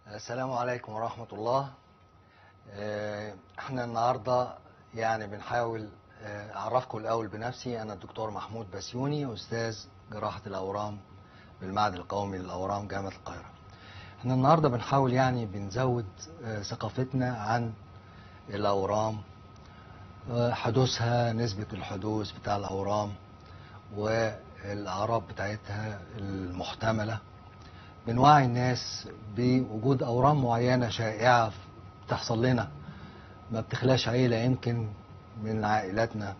السلام عليكم ورحمة الله آه، احنا النهاردة يعني بنحاول آه، اعرفكم الاول بنفسي انا الدكتور محمود بسيوني استاذ جراحة الاورام بالمعهد القومي للاورام جامعة القاهرة احنا النهاردة بنحاول يعني بنزود آه، ثقافتنا عن الاورام آه، حدوثها نسبة الحدوث بتاع الاورام والاعراض بتاعتها المحتملة بنوعي الناس بوجود اورام معينه شائعه بتحصل لنا ما بتخلاش عيله يمكن من عائلاتنا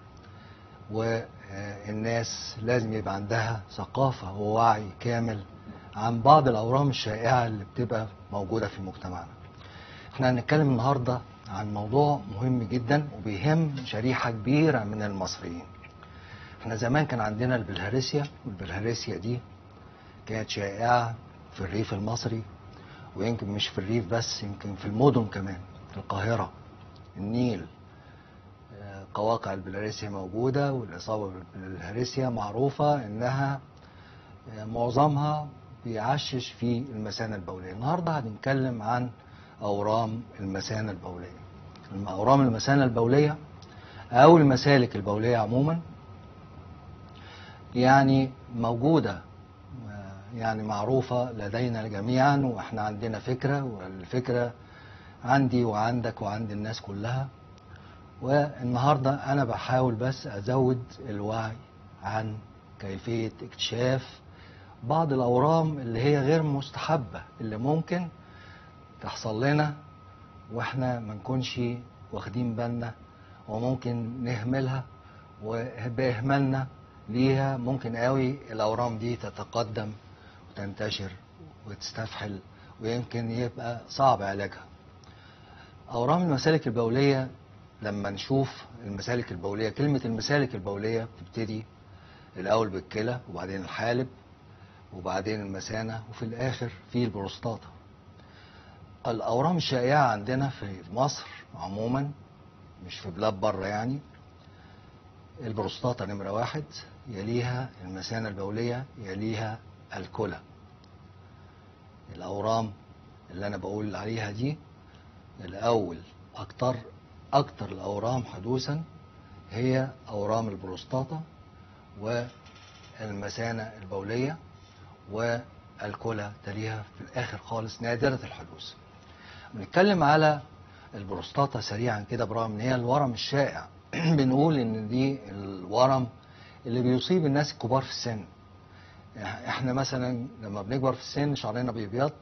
والناس لازم يبقى عندها ثقافه ووعي كامل عن بعض الاورام الشائعه اللي بتبقى موجوده في مجتمعنا. احنا هنتكلم النهارده عن موضوع مهم جدا وبيهم شريحه كبيره من المصريين. احنا زمان كان عندنا البلهارسيا والبلهارسيا دي كانت شائعه في الريف المصري ويمكن مش في الريف بس يمكن في المدن كمان في القاهرة النيل آه، قواقع البلهارسيا موجودة والإصابة بالبلهارسيا معروفة إنها آه، معظمها بيعشش في المثانة البولية النهاردة هنتكلم عن أورام المثانة البولية أورام المثانة البولية أو المسالك البولية عموما يعني موجودة يعني معروفة لدينا جميعا واحنا عندنا فكرة والفكرة عندي وعندك وعند الناس كلها والنهاردة انا بحاول بس ازود الوعي عن كيفية اكتشاف بعض الاورام اللي هي غير مستحبة اللي ممكن تحصل لنا واحنا ما نكونش واخدين بالنا وممكن نهملها وبإهمالنا ليها ممكن قوي الاورام دي تتقدم وتنتشر وتستفحل ويمكن يبقى صعب علاجها اورام المسالك البوليه لما نشوف المسالك البوليه كلمه المسالك البوليه بتبتدي الاول بالكلى وبعدين الحالب وبعدين المثانه وفي الاخر في البروستاتا الاورام الشائعه عندنا في مصر عموما مش في بلاد بره يعني البروستاتا نمره واحد يليها المثانه البوليه يليها الكلى الاورام اللي انا بقول عليها دي الاول اكتر اكتر الاورام حدوثا هي اورام البروستاتا والمثانه البوليه والكلى تليها في الاخر خالص نادره الحدوث بنتكلم على البروستاتا سريعا كده برغم ان هي الورم الشائع بنقول ان دي الورم اللي بيصيب الناس الكبار في السن احنا مثلا لما بنكبر في السن شعرنا بيبيض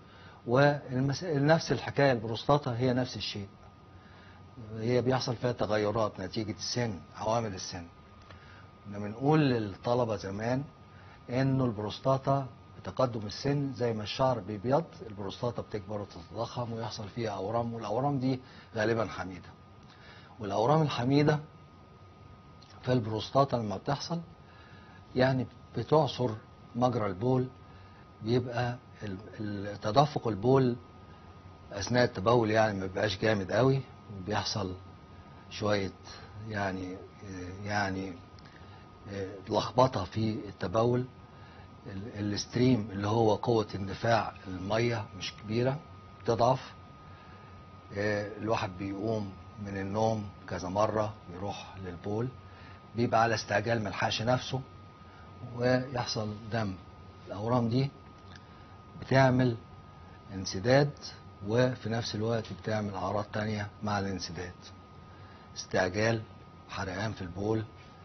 ونفس الحكايه البروستاتا هي نفس الشيء هي بيحصل فيها تغيرات نتيجه السن عوامل السن كنا بنقول للطلبه زمان انه البروستاتا بتقدم السن زي ما الشعر بيبيض البروستاتا بتكبر وتتضخم ويحصل فيها اورام والاورام دي غالبا حميده والاورام الحميده في البروستاتا لما بتحصل يعني بتعصر مجرى البول بيبقى تدفق البول اثناء التبول يعني ما بيبقاش جامد قوي وبيحصل شويه يعني يعني لخبطه في التبول الستريم اللي هو قوه اندفاع الميه مش كبيره بتضعف الواحد بيقوم من النوم كذا مره يروح للبول بيبقى على استعجال ملحقش نفسه ويحصل دم الاورام دي بتعمل انسداد وفي نفس الوقت بتعمل اعراض تانية مع الانسداد استعجال حرقان في البول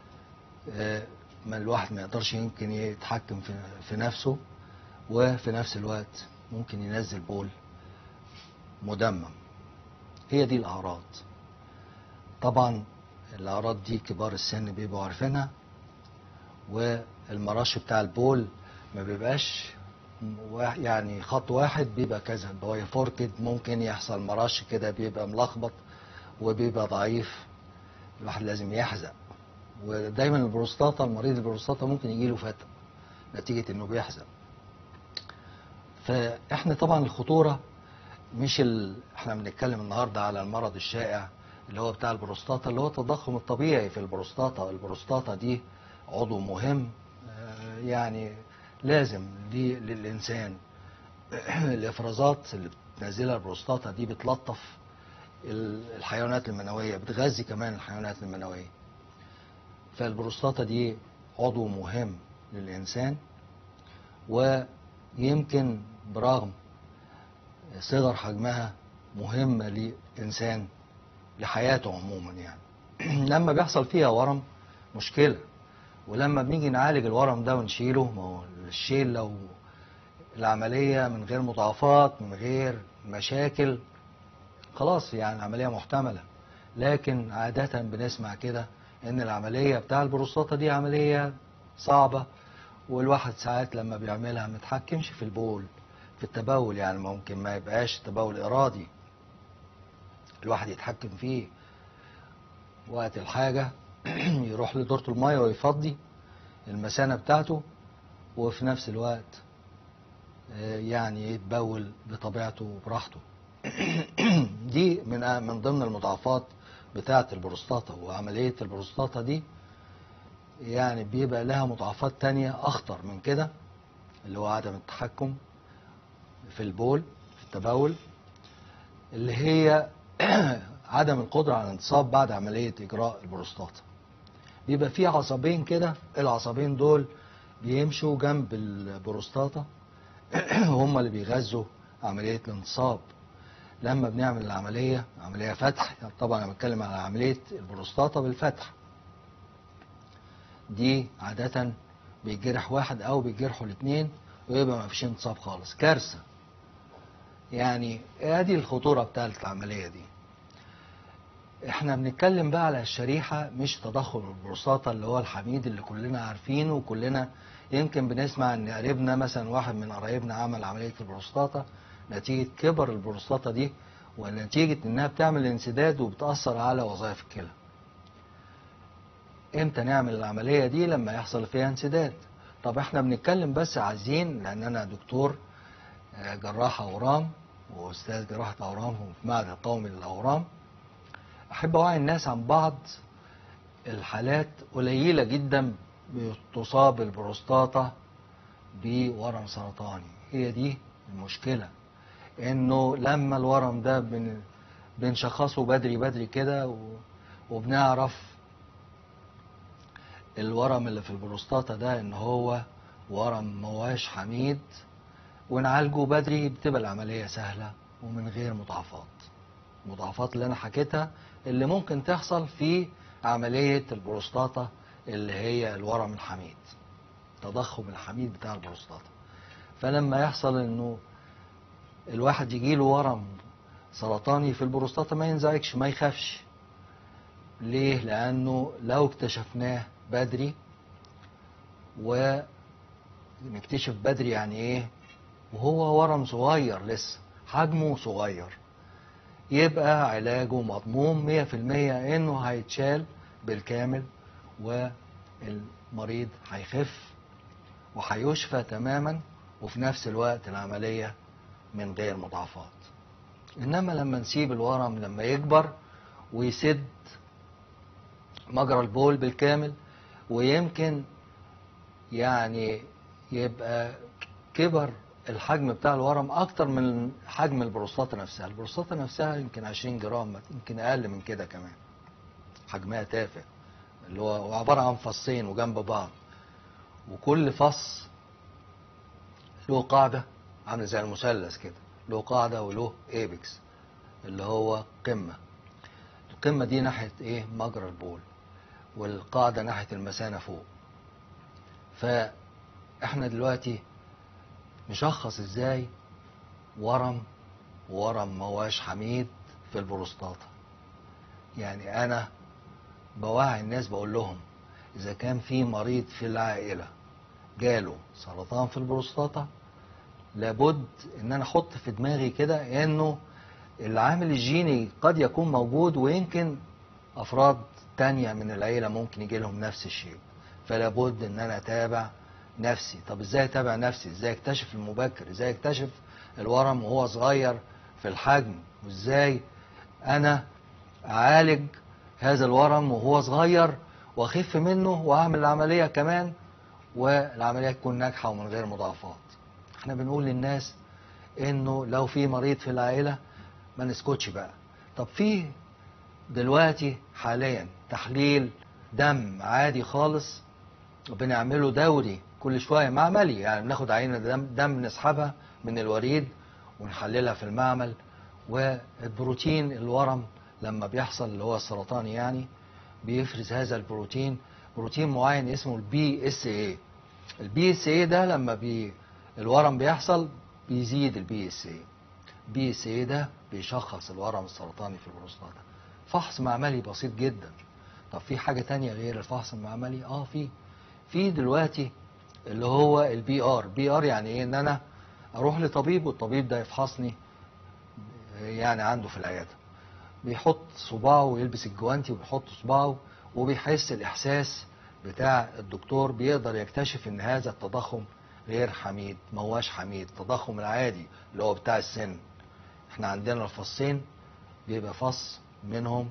ما الواحد ما يقدرش يمكن يتحكم في, في نفسه وفي نفس الوقت ممكن ينزل بول مدمم هي دي الاعراض طبعا الاعراض دي كبار السن بيبقوا عارفينها والمرش بتاع البول ما بيبقاش يعني خط واحد بيبقى كذا هو فوركد ممكن يحصل مرش كده بيبقى ملخبط وبيبقى ضعيف الواحد لازم يحزق ودايما البروستاتا المريض البروستاتا ممكن يجيله فتق نتيجة انه بيحزق فاحنا طبعا الخطورة مش ال... احنا بنتكلم النهاردة على المرض الشائع اللي هو بتاع البروستاتا اللي هو التضخم الطبيعي في البروستاتا البروستاتا دي عضو مهم يعني لازم دي للإنسان الإفرازات اللي بتنزلها البروستاتا دي بتلطف ال- الحيوانات المنويه بتغذي كمان الحيوانات المنويه فالبروستاتا دي عضو مهم للانسان ويمكن برغم صغر حجمها مهمه للانسان لحياته عموما يعني لما بيحصل فيها ورم مشكله ولما بنيجي نعالج الورم ده ونشيله ما هو الشيل لو العملية من غير مضاعفات من غير مشاكل خلاص يعني عملية محتملة لكن عادة بنسمع كده ان العملية بتاع البروستاتا دي عملية صعبة والواحد ساعات لما بيعملها متحكمش في البول في التبول يعني ممكن ما يبقاش تبول ارادي الواحد يتحكم فيه وقت الحاجة يروح لدورة المية ويفضي المثانة بتاعته وفي نفس الوقت آه، يعني يتبول بطبيعته وبراحته دي من من ضمن المضاعفات بتاعة البروستاتا وعملية البروستاتا دي يعني بيبقى لها مضاعفات تانية أخطر من كده اللي هو عدم التحكم في البول في التبول اللي هي عدم القدرة على الانتصاب بعد عملية إجراء البروستاتا بيبقى في عصبين كده العصبين دول بيمشوا جنب البروستاتا هم اللي بيغذوا عملية الانتصاب لما بنعمل العملية عملية فتح طبعا أنا بتكلم على عملية البروستاتا بالفتح دي عادة بيتجرح واحد أو بيتجرحوا الاثنين ويبقى ما فيش انتصاب خالص كارثة يعني ادي الخطورة بتاعت العملية دي احنا بنتكلم بقى على الشريحة مش تضخم البروستاتا اللي هو الحميد اللي كلنا عارفينه وكلنا يمكن بنسمع ان قريبنا مثلا واحد من قرايبنا عمل عملية البروستاتا نتيجة كبر البروستاتا دي ونتيجة انها بتعمل انسداد وبتأثر على وظائف الكلى امتى نعمل العملية دي لما يحصل فيها انسداد طب احنا بنتكلم بس عايزين لان انا دكتور آه، جراح اورام واستاذ جراحة اورام في معهد القومي للاورام احب اوعي الناس عن بعض الحالات قليلة جدا بتصاب البروستاتا بورم سرطاني هي دي المشكلة انه لما الورم ده بن بنشخصه بدري بدري كده و- وبنعرف الورم اللي في البروستاتا ده ان هو ورم مواش حميد ونعالجه بدري بتبقى العملية سهلة ومن غير مضاعفات المضاعفات اللي انا حكيتها اللي ممكن تحصل في عملية البروستاتا اللي هي الورم الحميد تضخم الحميد بتاع البروستاتا فلما يحصل انه الواحد يجيله ورم سرطاني في البروستاتا ما ينزعجش ما يخافش ليه لانه لو اكتشفناه بدري ونكتشف بدري يعني ايه وهو ورم صغير لسه حجمه صغير يبقى علاجه مضمون مية في المية انه هيتشال بالكامل والمريض هيخف وهيشفى تماما وفي نفس الوقت العملية من غير مضاعفات انما لما نسيب الورم لما يكبر ويسد مجرى البول بالكامل ويمكن يعني يبقى كبر الحجم بتاع الورم اكتر من حجم البروستاتا نفسها البروستاتا نفسها يمكن 20 جرام يمكن اقل من كده كمان حجمها تافه اللي هو عبارة عن فصين وجنب بعض وكل فص له قاعدة عاملة زي المثلث كده له قاعدة وله ايبكس اللي هو قمة القمة دي ناحية ايه مجرى البول والقاعدة ناحية المثانة فوق فاحنا دلوقتي نشخص ازاي ورم ورم مواش حميد في البروستاتا يعني انا بوعي الناس بقول لهم اذا كان في مريض في العائلة جاله سرطان في البروستاتا لابد ان انا احط في دماغي كده انه العامل الجيني قد يكون موجود ويمكن افراد تانية من العيلة ممكن يجي لهم نفس الشيء فلابد ان انا اتابع نفسي طب ازاي اتابع نفسي ازاي اكتشف المبكر ازاي اكتشف الورم وهو صغير في الحجم وازاي انا اعالج هذا الورم وهو صغير واخف منه واعمل العملية كمان والعملية تكون ناجحة ومن غير مضاعفات احنا بنقول للناس انه لو في مريض في العائله ما نسكتش بقى طب في دلوقتي حاليا تحليل دم عادي خالص بنعمله دوري كل شويه معملي يعني بناخد عينه دم, دم نسحبها من الوريد ونحللها في المعمل والبروتين الورم لما بيحصل اللي هو السرطاني يعني بيفرز هذا البروتين بروتين معين اسمه البي اس اي البي اس اي ده لما بي الورم بيحصل بيزيد البي اس اي البي اس اي ده بيشخص الورم السرطاني في البروستاتا فحص معملي بسيط جدا طب في حاجة تانية غير الفحص المعملي اه في في دلوقتي اللي هو البي ار بي ار يعني ايه ان انا اروح لطبيب والطبيب ده يفحصني يعني عنده في العياده بيحط صباعه ويلبس الجوانتي وبيحط صباعه وبيحس الاحساس بتاع الدكتور بيقدر يكتشف ان هذا التضخم غير حميد ما هواش حميد التضخم العادي اللي هو بتاع السن احنا عندنا الفصين بيبقى فص منهم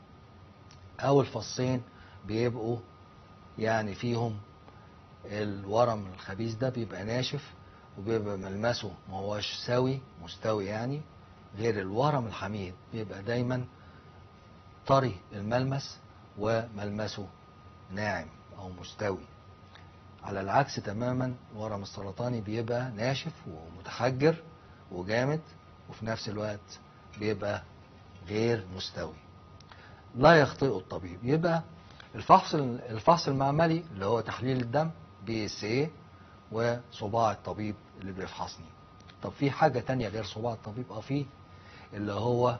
اول فصين بيبقوا يعني فيهم الورم الخبيث ده بيبقى ناشف وبيبقى ملمسه ما هوش سوي مستوي يعني غير الورم الحميد بيبقى دايما طري الملمس وملمسه ناعم او مستوي على العكس تماما الورم السرطاني بيبقى ناشف ومتحجر وجامد وفي نفس الوقت بيبقى غير مستوي لا يخطئه الطبيب يبقى الفحص الفحص المعملي اللي هو تحليل الدم بي اس اي وصباع الطبيب اللي بيفحصني طب في حاجة تانية غير صباع الطبيب اه في اللي هو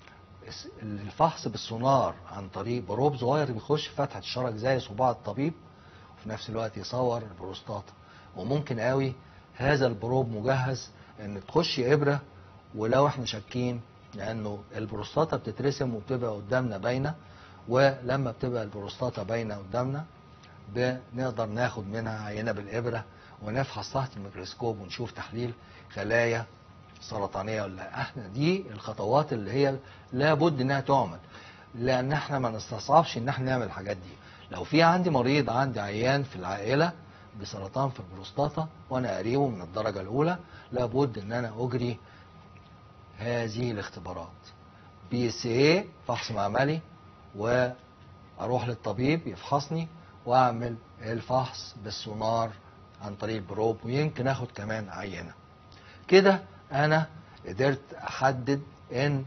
الفحص بالسونار عن طريق بروب صغير بيخش في فتحة الشرج زي صباع الطبيب وفي نفس الوقت يصور البروستاتا وممكن قوي هذا البروب مجهز ان تخش ابرة ولو احنا شاكين لانه البروستاتا بتترسم وبتبقى قدامنا باينه ولما بتبقى البروستاتا باينه قدامنا بنقدر ناخد منها عينه بالابره ونفحص تحت الميكروسكوب ونشوف تحليل خلايا سرطانيه ولا لا احنا دي الخطوات اللي هي لابد انها تعمل لان احنا ما نستصعبش ان احنا نعمل الحاجات دي لو في عندي مريض عندي عيان في العائله بسرطان في البروستاتا وانا قريبه من الدرجه الاولى لابد ان انا اجري هذه الاختبارات بي اس اي فحص معملي واروح للطبيب يفحصني واعمل الفحص بالسونار عن طريق البروب ويمكن اخد كمان عينه كده انا قدرت احدد ان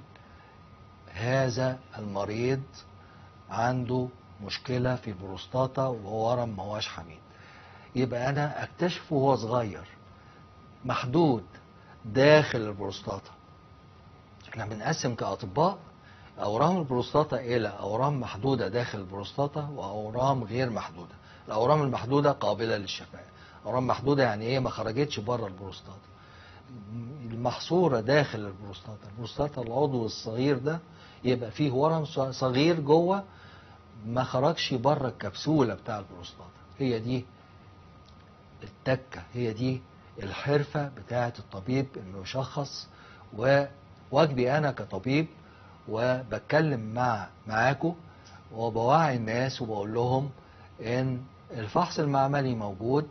هذا المريض عنده مشكلة في البروستاتا وهو ورم ما هواش حميد يبقى انا اكتشفه وهو صغير محدود داخل البروستاتا احنا بنقسم كاطباء اورام البروستاتا الى اورام محدوده داخل البروستاتا واورام غير محدوده الاورام المحدوده قابله للشفاء اورام محدوده يعني ايه ما خرجتش بره البروستاتا المحصوره داخل البروستاتا البروستاتا العضو الصغير ده يبقى فيه ورم صغير جوه ما خرجش بره الكبسوله بتاع البروستاتا هي دي التكه هي دي الحرفه بتاعه الطبيب انه يشخص وواجبي انا كطبيب وبتكلم مع معاكم وبوعي الناس وبقول لهم ان الفحص المعملي موجود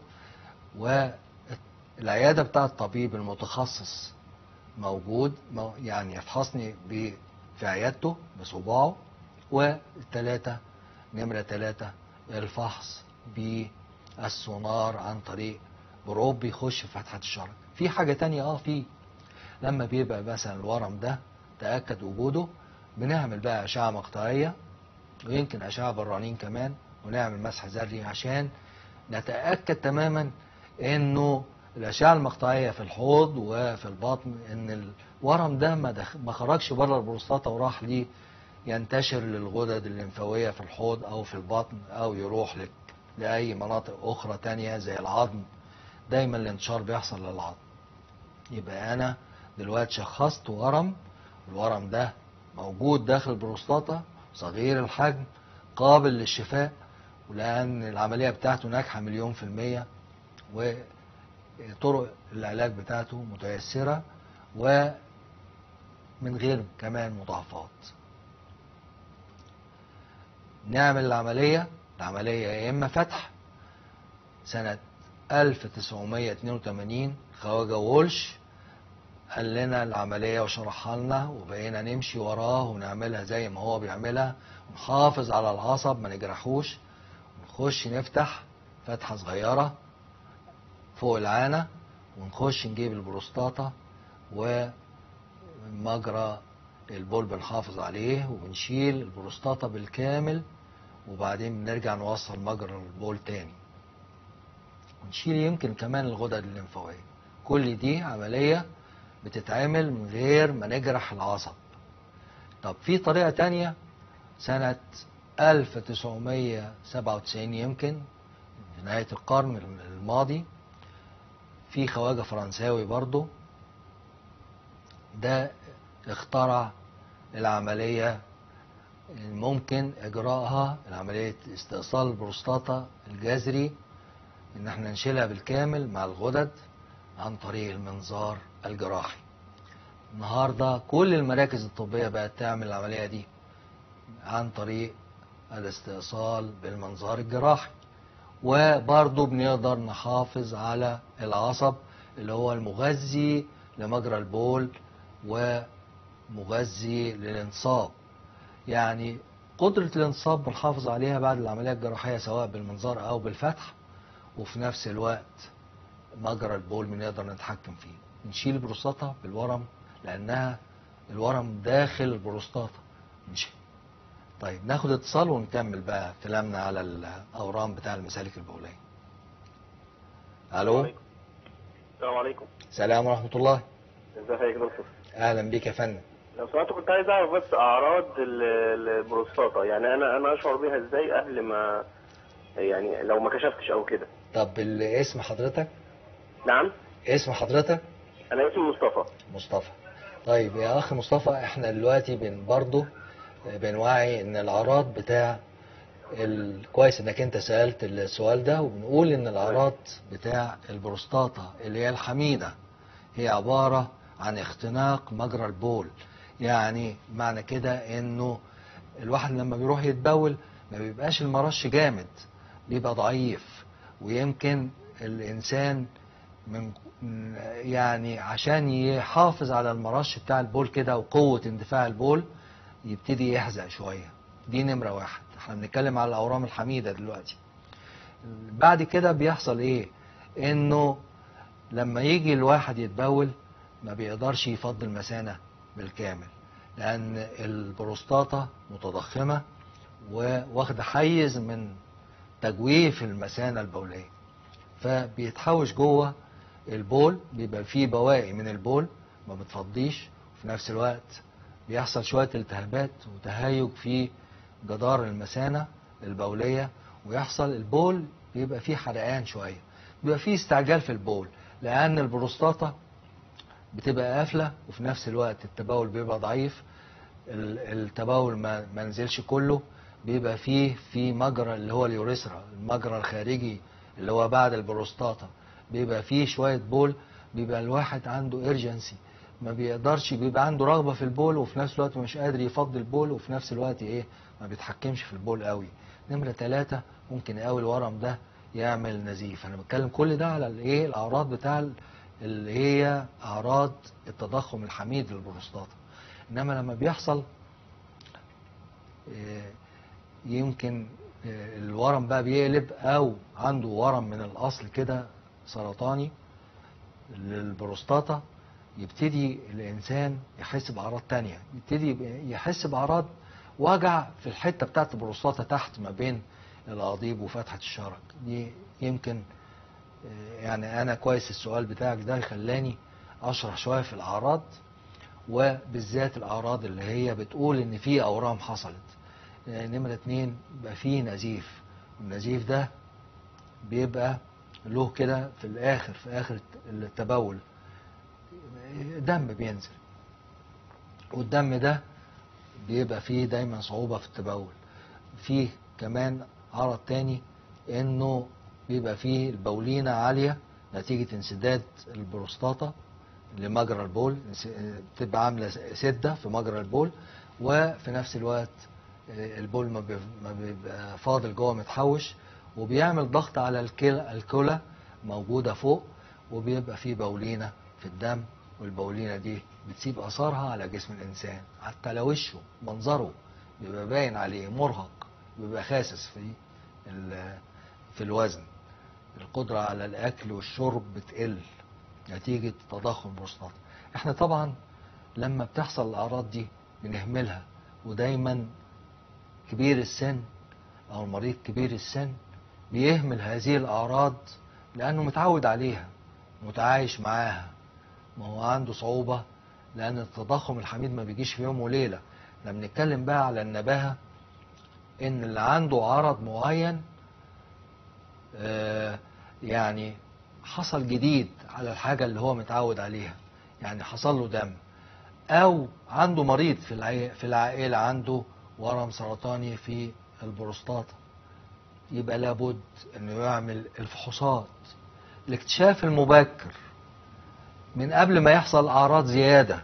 والعياده بتاع الطبيب المتخصص موجود يعني يفحصني في عيادته بصباعه والثلاثه نمره ثلاثه الفحص بالسونار عن طريق بروب بيخش في فتحه الشرج في حاجه تانية اه في لما بيبقى مثلا الورم ده تاكد وجوده بنعمل بقى اشعه مقطعيه ويمكن اشعه برانين كمان ونعمل مسح ذري عشان نتاكد تماما انه الاشعه المقطعيه في الحوض وفي البطن ان الورم ده ما, دخ... ما خرجش بره البروستاتا وراح ليه ينتشر للغدد الليمفاويه في الحوض او في البطن او يروح لك لاي مناطق اخرى تانية زي العظم دايما الانتشار بيحصل للعظم يبقى انا دلوقتي شخصت ورم الورم ده موجود داخل البروستاتا صغير الحجم قابل للشفاء ولأن العملية بتاعته ناجحة مليون في المية وطرق العلاج بتاعته متيسرة ومن غير كمان مضاعفات نعمل العملية العملية يا إما فتح سنة 1982 خواجة وولش قال لنا العملية وشرحها لنا وبقينا نمشي وراه ونعملها زي ما هو بيعملها ونحافظ على العصب ما نجرحوش ونخش نفتح فتحة صغيرة فوق العانة ونخش نجيب البروستاتا ومجرى البول بنحافظ عليه وبنشيل البروستاتا بالكامل وبعدين بنرجع نوصل مجرى البول تاني ونشيل يمكن كمان الغدد الليمفاوية كل دي عملية بتتعمل من غير ما نجرح العصب طب في طريقة تانية سنة 1997 يمكن في نهاية القرن الماضي في خواجة فرنساوي برضو ده اخترع العملية الممكن إجراءها العملية استئصال البروستاتا الجذري إن احنا نشيلها بالكامل مع الغدد عن طريق المنظار الجراحي النهاردة كل المراكز الطبية بقت تعمل العملية دي عن طريق الاستئصال بالمنظار الجراحي وبرضه بنقدر نحافظ على العصب اللي هو المغذي لمجرى البول ومغذي للانصاب يعني قدرة الانصاب بنحافظ عليها بعد العملية الجراحية سواء بالمنظار أو بالفتح وفي نفس الوقت مجرى البول بنقدر نتحكم فيه نشيل البروستاتا بالورم لأنها الورم داخل البروستاتا مش طيب ناخد اتصال ونكمل بقى كلامنا على الأورام بتاع المسالك البولية ألو السلام عليكم سلام ورحمة الله ازي حضرتك يا دكتور أهلا بيك يا فندم لو سمحت كنت عايز اعرف بس اعراض ال- البروستاتا يعني انا انا اشعر بيها ازاي قبل ما يعني لو ما كشفتش او كده طب اسم حضرتك نعم اسم حضرتك انا اسمي مصطفى مصطفى طيب يا اخ مصطفى احنا دلوقتي بن برضه بنوعي ان الاعراض بتاع ال- كويس انك انت سالت السؤال ده وبنقول ان الاعراض بتاع البروستاتا اللي هي الحميده هي عباره عن اختناق مجرى البول يعني معنى كده انه الواحد لما بيروح يتبول ما بيبقاش المرش جامد بيبقى ضعيف ويمكن الانسان من من- يعني عشان يحافظ على المرش بتاع البول كده وقوة اندفاع البول يبتدي يحزق شوية دي نمرة واحد احنا بنتكلم على الأورام الحميدة دلوقتي بعد كده بيحصل ايه انه لما يجي الواحد يتبول ما بيقدرش يفضي المثانة بالكامل لأن البروستاتا متضخمة وواخدة حيز من تجويف المثانة البولية فبيتحوش جوه البول بيبقى فيه بواقي من البول ما بتفضيش وفي نفس الوقت بيحصل شوية التهابات وتهيج في جدار المثانة البولية ويحصل البول بيبقى فيه حرقان شوية بيبقى فيه استعجال في البول لأن البروستاتا بتبقى قافلة وفي نفس الوقت التبول بيبقى ضعيف ال- التبول ما ما نزلش كله بيبقى فيه في مجرى اللي هو اليوريثرا المجرى الخارجي اللي هو بعد البروستاتا بيبقى فيه شوية بول بيبقى الواحد عنده ايرجنسي ما بيقدرش بيبقى عنده رغبة في البول وفي نفس الوقت مش قادر يفضي البول وفي نفس الوقت ايه ما بيتحكمش في البول قوي نمرة ثلاثة ممكن قوي الورم ده يعمل نزيف انا بتكلم كل ده على الايه الاعراض بتاع ال- اللي هي اعراض التضخم الحميد للبروستاتا انما لما بيحصل آه، يمكن آه، الورم بقى بيقلب او عنده ورم من الاصل كده سرطاني للبروستاتا يبتدي الانسان يحس باعراض تانية يبتدي يبقى- يحس باعراض وجع في الحته بتاعت البروستاتا تحت ما بين القضيب وفتحه الشرج دي يمكن آه، يعني انا كويس السؤال بتاعك ده خلاني اشرح شويه في الاعراض وبالذات الاعراض اللي هي بتقول ان في اورام حصلت آه، نمرة اتنين بيبقى فيه نزيف والنزيف ده بيبقى له كده في الاخر في اخر التبول دم بينزل والدم ده بيبقى فيه دايما صعوبة في التبول فيه كمان عرض تاني انه بيبقى فيه البولينة عالية نتيجة انسداد البروستاتا لمجرى البول انس- بتبقى عاملة سدة في مجرى البول وفي نفس الوقت آه، البول ما بي- ما بيبقى فاضل جوه متحوش وبيعمل ضغط على الكلى الكلى موجودة فوق وبيبقى فيه بولينة في الدم والبولينة دي بتسيب أثارها على جسم الإنسان حتى على وشه منظره بيبقى باين عليه مرهق بيبقى خاسس في ال- في الوزن القدرة على الأكل والشرب بتقل نتيجة تضخم البروستاتا احنا طبعا لما بتحصل الأعراض دي بنهملها ودايما كبير السن أو المريض كبير السن بيهمل هذه الأعراض لأنه متعود عليها متعايش معاها ما هو عنده صعوبة لأن التضخم الحميد ما بيجيش في يوم وليلة لما بنتكلم بقى على النباهة إن اللي عنده عرض معين آه، يعني حصل جديد على الحاجة اللي هو متعود عليها يعني حصل له دم أو عنده مريض في العي- في العائلة عنده ورم سرطاني في البروستاتا يبقى لابد انه يعمل الفحوصات الاكتشاف المبكر من قبل ما يحصل اعراض زياده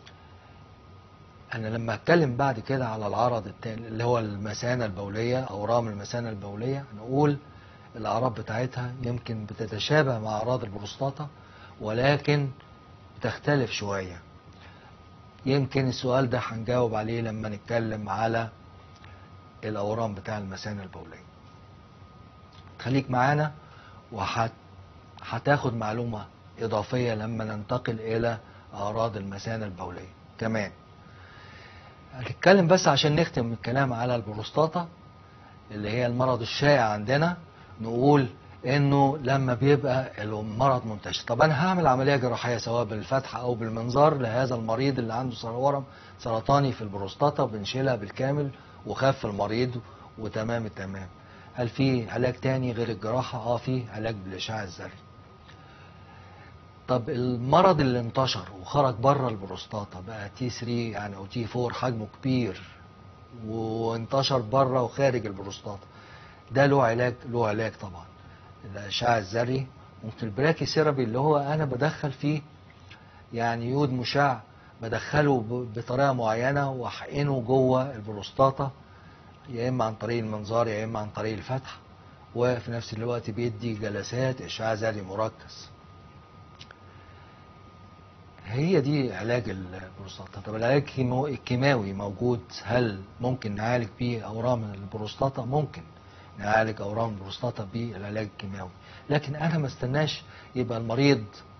انا لما اتكلم بعد كده على العرض التاني اللي هو المثانه البوليه اورام المثانه البوليه نقول الاعراض بتاعتها يمكن بتتشابه مع اعراض البروستاتا ولكن بتختلف شويه يمكن السؤال ده هنجاوب عليه لما نتكلم على الاورام بتاع المثانه البوليه خليك معانا وهتاخد معلومة إضافية لما ننتقل إلى أعراض المثانة البولية كمان هنتكلم بس عشان نختم الكلام على البروستاتا اللي هي المرض الشائع عندنا نقول انه لما بيبقى المرض منتشر طب انا هعمل عمليه جراحيه سواء بالفتح او بالمنظار لهذا المريض اللي عنده سر- ورم سرطاني في البروستاتا وبنشيلها بالكامل وخف المريض وتمام التمام هل في علاج تاني غير الجراحه اه في علاج بالاشعاع الذري طب المرض اللي انتشر وخرج بره البروستاتا بقى تي 3 يعني او تي 4 حجمه كبير وانتشر بره وخارج البروستاتا ده له علاج له علاج طبعا الاشعاع الذري ممكن البراكي سيرابي اللي هو انا بدخل فيه يعني يود مشع بدخله ب- بطريقه معينه واحقنه جوه البروستاتا يا اما عن طريق المنظار يا اما عن طريق الفتح وفي نفس الوقت بيدي جلسات اشعاع ذري مركز هي دي علاج البروستاتا طب العلاج الكيمو- الكيماوي موجود هل ممكن نعالج بيه اورام البروستاتا ممكن نعالج اورام البروستاتا بالعلاج الكيماوي لكن انا ما استناش يبقى المريض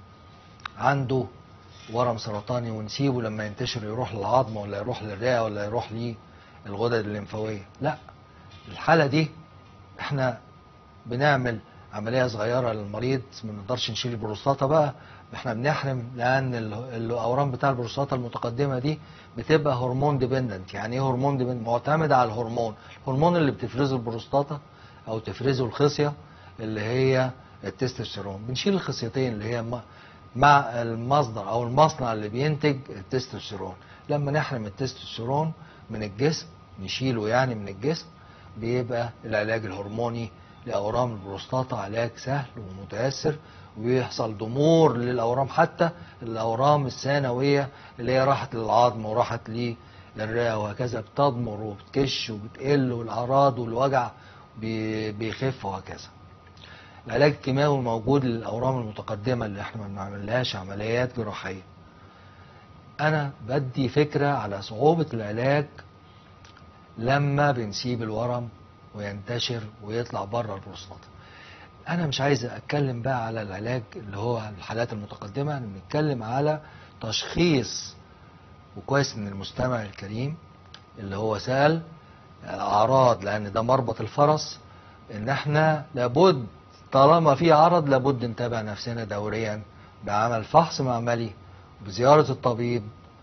عنده ورم سرطاني ونسيبه لما ينتشر يروح للعظم ولا يروح للرئه ولا يروح للغدد الليمفاويه لا الحاله دي احنا بنعمل عمليه صغيره للمريض ما نقدرش نشيل البروستاتا بقى احنا بنحرم لان ال- الاورام بتاع البروستاتا المتقدمه دي بتبقى هرمون ديبندنت يعني ايه هرمون ديبندنت معتمده على الهرمون الهرمون اللي بتفرزه البروستاتا او تفرزه الخصيه اللي هي التستوستيرون بنشيل الخصيتين اللي هي م- مع المصدر او المصنع اللي بينتج التستوستيرون لما نحرم التستوستيرون من الجسم نشيله يعني من الجسم بيبقى العلاج الهرموني لأورام البروستاتا علاج سهل ومتيسر ويحصل ضمور للأورام حتى الأورام الثانوية اللي هي راحت للعظم وراحت للرئة وهكذا بتضمر وبتكش وبتقل والأعراض والوجع بي- بيخف وهكذا العلاج الكيماوي موجود للأورام المتقدمة اللي احنا ما بنعملهاش عمليات جراحية أنا بدي فكرة على صعوبة العلاج لما بنسيب الورم وينتشر ويطلع بره البروستاتا انا مش عايز اتكلم بقى على العلاج اللي هو الحالات المتقدمه انا بنتكلم على تشخيص وكويس ان المستمع الكريم اللي هو سال اعراض لان ده مربط الفرس ان احنا لابد طالما في عرض لابد نتابع نفسنا دوريا بعمل فحص معملي بزياره الطبيب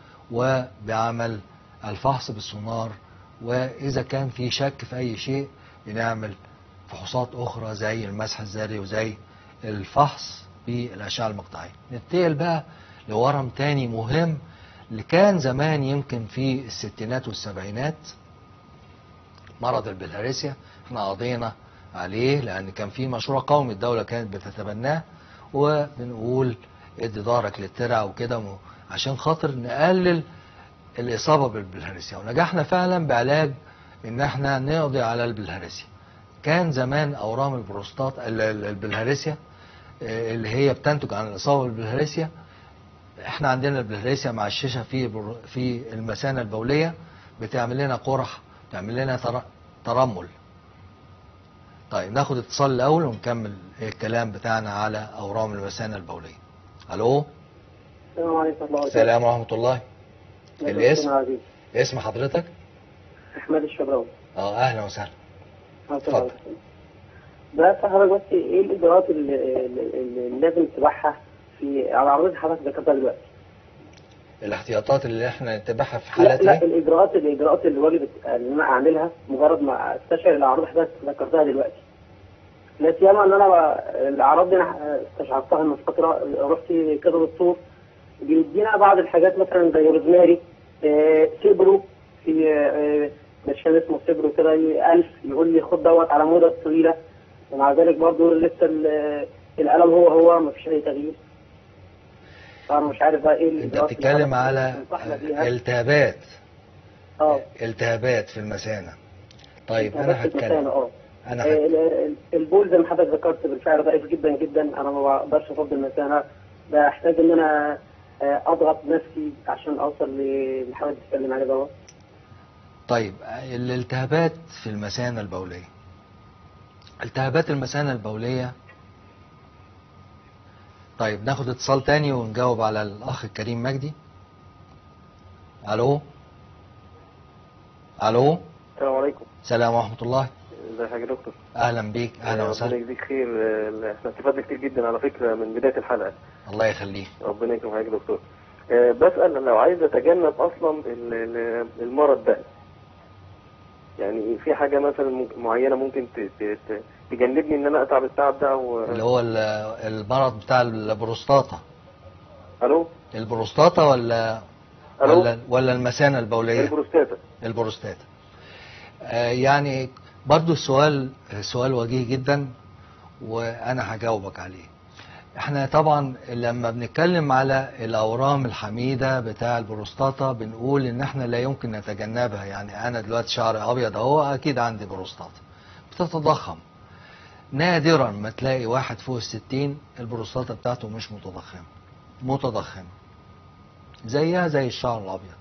وبعمل الفحص بالسونار واذا كان في شك في اي شيء بنعمل فحوصات اخرى زي المسح الذري وزي الفحص بالاشعه المقطعيه ننتقل بقى لورم تاني مهم اللي كان زمان يمكن في الستينات والسبعينات مرض البلهارسيا احنا قضينا عليه لان كان في مشروع قومي الدوله كانت بتتبناه وبنقول ادي ظهرك للترع وكده م- عشان خاطر نقلل الاصابه بالبلهارسيا ونجحنا فعلا بعلاج ان احنا نقضي على البلهارسيا كان زمان اورام البروستات ال- ال- البلهارسيا آه، اللي هي بتنتج عن الاصابه بالبلهارسيا احنا عندنا البلهارسيا مع الشيشه في بر- في المثانه البوليه بتعمل لنا قرح بتعمل لنا تر- ترمل طيب ناخد اتصال الاول ونكمل الكلام بتاعنا على اورام المثانه البوليه الو السلام عليكم ورحمة الله وبركاته. السلام ورحمه الله الاسم؟ أستاذنا العزيز. اسم حضرتك أحمد الشبراوي. اه اهلا وسهلا اتفضل. بس حضرتك بس إيه الإجراءات اللي, اللي اللي لازم تتبعها في على عرض حضرتك ذكرتها دلوقتي؟ الاحتياطات اللي احنا نتبعها في لا, حالات لا ايه الإجراءات الإجراءات اللي واجب إن أنا أعملها مجرد ما أستشعر الأعراض حضرتك ذكرتها دلوقتي. لا سيما إن أنا بقى- الأعراض دي أنا استشعرتها من فترة رحت كذا دكتور بيدينا بعض الحاجات مثلا زي روزماري آه، سيبرو في آه، برشام اسمه سيبرو كده ألف يقول لي خد دوت على مدة طويلة ومع ذلك برضه لسه ال- الألم هو هو ما فيش أي تغيير فأنا مش عارف بقى إيه انت الإجراءات اللي بتتكلم حضرتك على تنصحنا بيها. التهابات اه التهابات في المثانه طيب انا بس المثانة، هتكلم اه انا آه، هتكلم. ال- ال- البول زي ما حضرتك ذكرت بالفعل ضعيف جدا جدا انا ما بقدرش افضل المثانه بحتاج ان انا آه، اضغط نفسي عشان اوصل ل- اللي حضرتك بتتكلم عليه دوت طيب الالتهابات في المثانة البولية التهابات المثانة البولية طيب ناخد اتصال تاني ونجاوب على الأخ الكريم مجدي ألو ألو السلام عليكم سلام ورحمة الله ازي حضرتك يا دكتور أهلا بيك أهلا ربنا وسهلا يجزيك خير آه، احنا استفدنا كتير جدا على فكره من بدايه الحلقه الله يخليك ربنا يكرم حضرتك يا دكتور آه، بسال لو عايز اتجنب اصلا ال- ال- المرض ده يعني في حاجه مثلا ممكن- معينه ممكن ت- ت- ت- تجنبني ان انا اتعب التعب ده او اللي هو ال- المرض بتاع البروستاتا الو البروستاتا ولا الو ولا ولا المثانة البولية البروستاتا البروستاتا آه، يعني برضو السؤال سؤال وجيه جدا وانا هجاوبك عليه احنا طبعا لما بنتكلم على الاورام الحميده بتاع البروستاتا بنقول ان احنا لا يمكن نتجنبها يعني انا دلوقتي شعري ابيض اهو اكيد عندي بروستاتا بتتضخم نادرا ما تلاقي واحد فوق الستين البروستاتا بتاعته مش متضخمه متضخمه زيها زي الشعر الابيض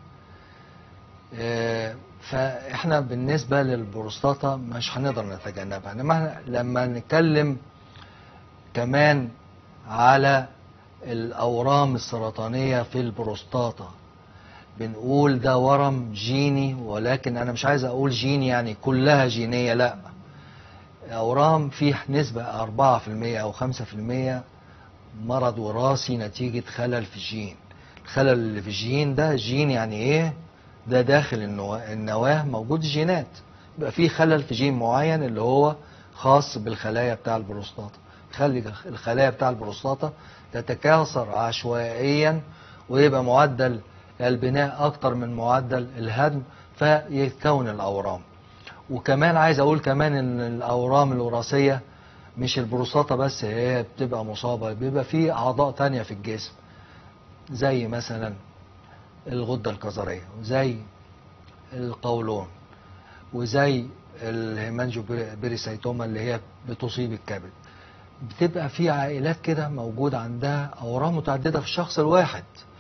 آه، فاحنا بالنسبه للبروستاتا مش هنقدر نتجنبها انما إحنا لما نتكلم كمان على الاورام السرطانيه في البروستاتا بنقول ده ورم جيني ولكن انا مش عايز اقول جيني يعني كلها جينيه لا اورام فيه نسبه 4% او 5% مرض وراثي نتيجه خلل في الجين الخلل اللي في الجين ده جين يعني ايه ده داخل النوا- النواه موجود جينات يبقى في خلل في جين معين اللي هو خاص بالخلايا بتاع البروستاتا خلي الخلايا بتاع البروستاتا تتكاثر عشوائيا ويبقى معدل البناء اكتر من معدل الهدم فيتكون الاورام وكمان عايز اقول كمان ان الاورام الوراثيه مش البروستاتا بس هي بتبقى مصابه بيبقى في اعضاء تانية في الجسم زي مثلا الغده الكظريه وزي القولون وزي الهيمانجوبيريسايتوما اللي هي بتصيب الكبد بتبقى في عائلات كده موجود عندها اورام متعدده في الشخص الواحد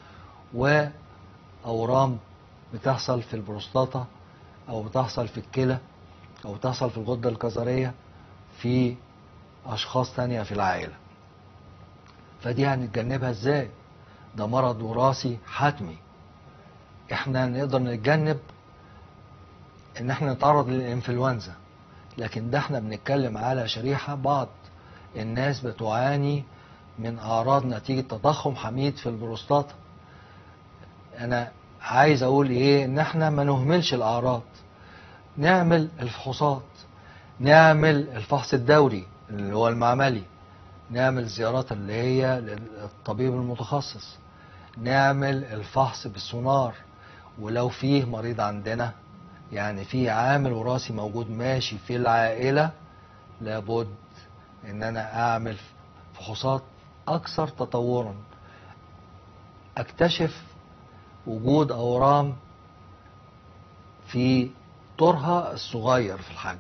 واورام بتحصل في البروستاتا او بتحصل في الكلى او بتحصل في الغده الكظريه في اشخاص تانية في العائله فدي هنتجنبها ازاي ده مرض وراثي حتمي احنا نقدر نتجنب ان احنا نتعرض للانفلونزا لكن ده احنا بنتكلم على شريحة بعض الناس بتعاني من اعراض نتيجة تضخم حميد في البروستاتا انا عايز اقول ايه ان احنا ما نهملش الاعراض نعمل الفحوصات نعمل الفحص الدوري اللي هو المعملي نعمل زيارات اللي هي للطبيب المتخصص نعمل الفحص بالسونار ولو فيه مريض عندنا يعني في عامل وراثي موجود ماشي في العائلة لابد ان انا اعمل فحوصات اكثر تطورا اكتشف وجود اورام في طورها الصغير في الحجم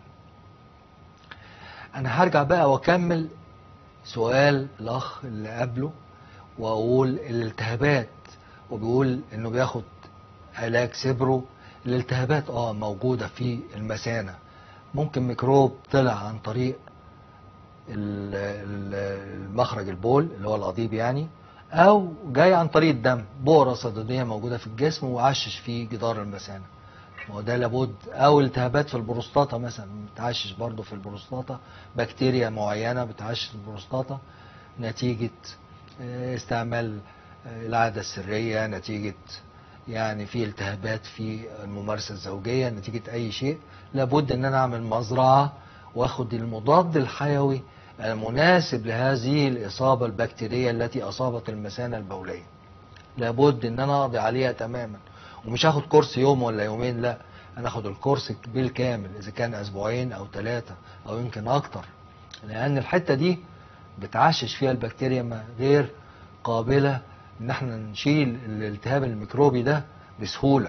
انا هرجع بقى واكمل سؤال الاخ اللي قبله واقول الالتهابات وبيقول انه بياخد علاج سبرو الالتهابات اه موجودة في المثانة ممكن ميكروب طلع عن طريق ال- ال- المخرج البول اللي هو القضيب يعني او جاي عن طريق الدم بؤرة صديدية موجودة في الجسم وعشش في جدار المثانة ما هو ده لابد او التهابات في البروستاتا مثلا بتعشش برضو في البروستاتا بكتيريا معينة بتعشش البروستاتا نتيجة آه، استعمال آه، العادة السرية نتيجة يعني في التهابات في الممارسة الزوجية نتيجة أي شيء لابد أن أنا أعمل مزرعة واخد المضاد الحيوي المناسب لهذه الإصابة البكتيرية التي أصابت المثانة البولية لابد أن أنا أقضي عليها تماما ومش هاخد كورس يوم ولا يومين لا أنا أخد الكورس بالكامل إذا كان أسبوعين أو ثلاثة أو يمكن أكتر لأن الحتة دي بتعشش فيها البكتيريا ما غير قابلة ان احنا نشيل الالتهاب الميكروبي ده بسهولة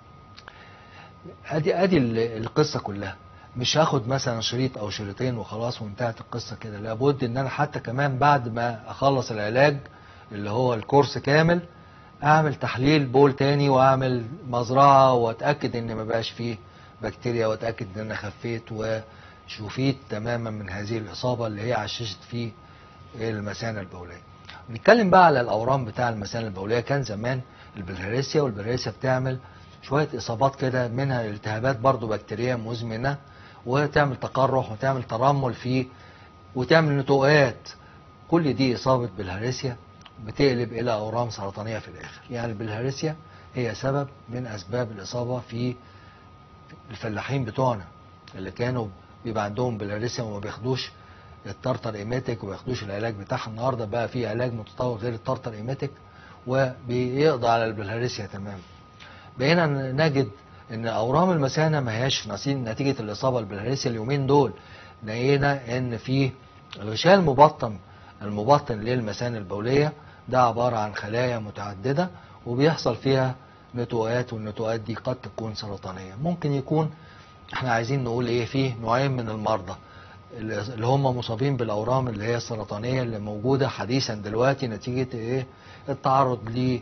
ادي ادي ال- القصة كلها مش هاخد مثلا شريط او شريطين وخلاص وانتهت القصة كده لابد ان انا حتى كمان بعد ما اخلص العلاج اللي هو الكورس كامل اعمل تحليل بول تاني واعمل مزرعة واتأكد ان ما بقاش فيه بكتيريا واتأكد ان انا خفيت وشفيت تماما من هذه الاصابة اللي هي عششت في المثانة البولية نتكلم بقى على الاورام بتاع المثانه البوليه كان زمان البلهارسيا والبلهارسيا بتعمل شويه اصابات كده منها التهابات برضو بكتيريه مزمنه وتعمل تقرح وتعمل ترمل فيه وتعمل نتوءات كل دي اصابه بالهارسيا بتقلب الى اورام سرطانيه في الاخر يعني البلهارسيا هي سبب من اسباب الاصابه في الفلاحين بتوعنا اللي كانوا بيبقى عندهم بلهارسيا وما بياخدوش التارتر ايماتيك وما بياخدوش العلاج بتاعها النهارده بقى في علاج متطور غير التارتر ايماتيك وبيقضي على البلهارسيا تماما بقينا نجد ان اورام المثانه ما هياش نصيب نتيجه الاصابه بالبلهارسيا اليومين دول لقينا ان في الغشاء المبطن المبطن للمثانه البوليه ده عباره عن خلايا متعدده وبيحصل فيها نتوءات والنتوءات دي قد تكون سرطانيه ممكن يكون احنا عايزين نقول ايه فيه نوعين من المرضى اللي هم مصابين بالاورام اللي هي السرطانيه اللي موجوده حديثا دلوقتي نتيجه ايه التعرض ل